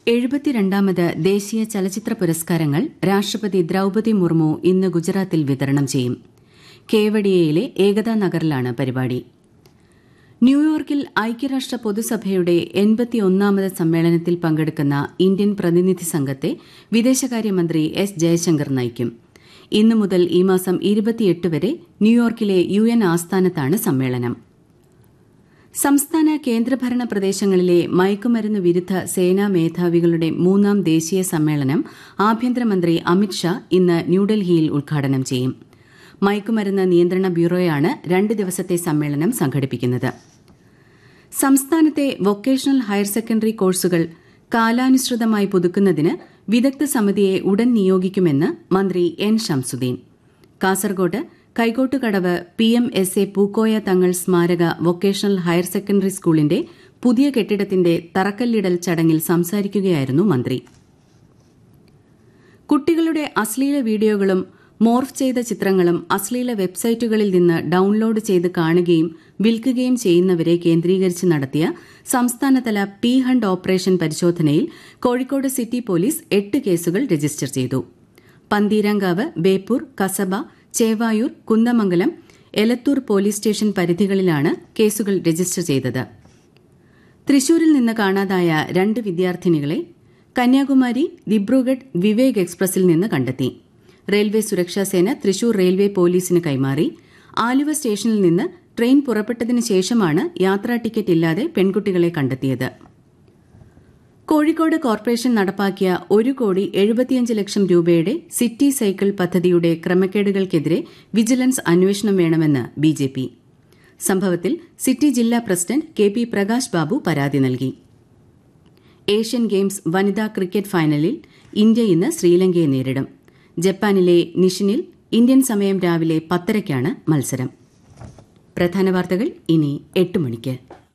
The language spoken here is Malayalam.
എഴുപത്തിരണ്ടാമത് ദേശീയ ചലച്ചിത്ര പുരസ്കാരങ്ങൾ രാഷ്ട്രപതി ദ്രൌപതി മുർമു ഇന്ന് ഗുജറാത്തിൽ വിതരണം ചെയ്യും കേവഡിയയിലെ ഏകതാ നഗറിലാണ് പരിപാടി ന്യൂയോർക്കിൽ ഐക്യരാഷ്ട്ര പൊതുസഭയുടെ എൺപത്തിയൊന്നാമത് സമ്മേളനത്തിൽ പങ്കെടുക്കുന്ന ഇന്ത്യൻ പ്രതിനിധി സംഘത്തെ വിദേശകാര്യമന്ത്രി എസ് ജയശങ്കർ നയിക്കും ഇന്നു മുതൽ ഈ മാസം ഇരുപത്തിയെട്ട് വരെ ന്യൂയോർക്കിലെ യു എൻ ആസ്ഥാനത്താണ് സമ്മേളനം സംസ്ഥാന കേന്ദ്രഭരണ പ്രദേശങ്ങളിലെ മയക്കുമരുന്ന് വിരുദ്ധ സേനാ മേധാവികളുടെ മൂന്നാം ദേശീയ സമ്മേളനം ആഭ്യന്തരമന്ത്രി അമിത്ഷാ ഇന്ന് ന്യൂഡൽഹിയിൽ ഉദ്ഘാടനം ചെയ്യും മയക്കുമരുന്ന് നിയന്ത്രണ ബ്യൂറോയാണ് രണ്ട് ദിവസത്തെ സമ്മേളനം സംഘടിപ്പിക്കുന്നത് സംസ്ഥാനത്തെ വൊക്കേഷണൽ ഹയർ സെക്കൻഡറി കോഴ്സുകൾ കാലാനുസൃതമായി പുതുക്കുന്നതിന് വിദഗ്ധ സമിതിയെ ഉടൻ നിയോഗിക്കുമെന്ന് മന്ത്രി എൻ ഷംസുദ്ദീൻ കാസർകോട്ട് Kaikottukadavu P M S A Pookoya Thangal സ്മാരക വൊക്കേഷണൽ ഹയർ സെക്കൻഡറി സ്കൂളിന്റെ പുതിയ കെട്ടിടത്തിന്റെ തറക്കല്ലിടൽ ചടങ്ങിൽ സംസാരിക്കുകയായിരുന്നു മന്ത്രി കുട്ടികളുടെ അശ്ലീല വീഡിയോകളും മോർഫ് ചെയ്ത ചിത്രങ്ങളും അശ്ലീല വെബ്സൈറ്റുകളിൽ നിന്ന് ഡൌൺലോഡ് ചെയ്ത് കാണുകയും വിൽക്കുകയും ചെയ്യുന്നവരെ കേന്ദ്രീകരിച്ച് നടത്തിയ സംസ്ഥാനതല പി ഹണ്ട് ഓപ്പറേഷൻ പരിശോധനയിൽ കോഴിക്കോട് സിറ്റി പോലീസ് എട്ട് കേസുകൾ രജിസ്റ്റർ ചെയ്തു പന്തീരാങ്കാവ് ബേപ്പൂർ കസബ ചേവായൂർ കുന്ദമംഗലം എലത്തൂർ പോലീസ് സ്റ്റേഷൻ പരിധികളിലാണ് കേസുകൾ രജിസ്റ്റർ ചെയ്തത് തൃശൂരിൽ നിന്ന് കാണാതായ രണ്ട് വിദ്യാർത്ഥിനികളെ കന്യാകുമാരി ദിബ്രുഗഡ് വിവേക് എക്സ്പ്രസിൽ നിന്ന് കണ്ടെത്തി റെയിൽവേ സുരക്ഷാസേന തൃശൂർ റെയിൽവേ പോലീസിന് കൈമാറി ആലുവ സ്റ്റേഷനിൽ നിന്ന് ട്രെയിൻ പുറപ്പെട്ടതിന് ശേഷമാണ് യാത്രാ ടിക്കറ്റ് ഇല്ലാതെ പെൺകുട്ടികളെ കണ്ടെത്തിയത് കോഴിക്കോട് കോർപ്പറേഷൻ നടപ്പാക്കിയ ഒരു കോടി എഴുപത്തിയഞ്ച് ലക്ഷം രൂപയുടെ സിറ്റി സൈക്കിൾ പദ്ധതിയുടെ ക്രമക്കേടുകൾക്കെതിരെ വിജിലൻസ് അന്വേഷണം വേണമെന്ന് ബിജെപി സംഭവത്തിൽ സിറ്റി ജില്ലാ president K P Prakash Babu പരാതി നൽകി ഏഷ്യൻ ഗെയിംസ് വനിതാ ക്രിക്കറ്റ് ഫൈനലിൽ ഇന്ത്യ ഇന്ന് ശ്രീലങ്കയെ നേരിടും ജപ്പാനിലെ നിഷിനിൽ ഇന്ത്യൻ സമയം രാവിലെ പത്തരയ്ക്കാണ് മത്സരം പ്രധാന വാർത്തകൾ ഇനി എട്ട് മണിക്ക്